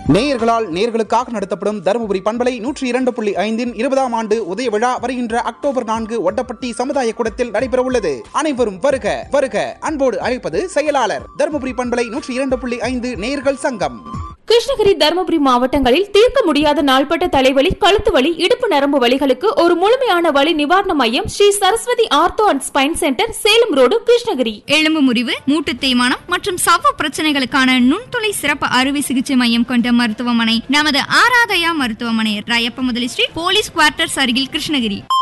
நேயர்களால் நேர்களுக்காக நடத்தப்படும் தருமபுரி பண்பலை நூற்றி இரண்டு புள்ளி ஐந்தின் இருபதாம் ஆண்டு உதய விழா வருகின்ற அக்டோபர் நான்கு ஒட்டப்பட்டி சமுதாய கூடத்தில் நடைபெற உள்ளது அனைவரும் வருக வருக அன்போடு அழைப்பது செயலாளர் தருமபுரி பண்பலை நூற்றி இரண்டு புள்ளி ஐந்து நேயர்கள் சங்கம் கிருஷ்ணகிரி தருமபுரி மாவட்டங்களில் தீர்க்க முடியாத நாள்பட்ட தலைவலி கழுத்து வலி இடுப்பு நரம்பு வலிகளுக்கு ஒரு முழுமையான வலி நிவாரண மையம் Sri Saraswathi ortho and spine centre Salem road Krishnagiri எலும்பு முறிவு மூட்டு தேய்மானம் மற்றும் சவ்வு பிரச்சனைகளுக்கான நுண்துளை சிறப்பு அறுவை சிகிச்சை மையம் கொண்ட மருத்துவமனை நமது ஆராதயா மருத்துவமனை ராயப்ப முதலி ஸ்ட்ரீட் போலீஸ் குவார்ட்டர்ஸ் அருகில் கிருஷ்ணகிரி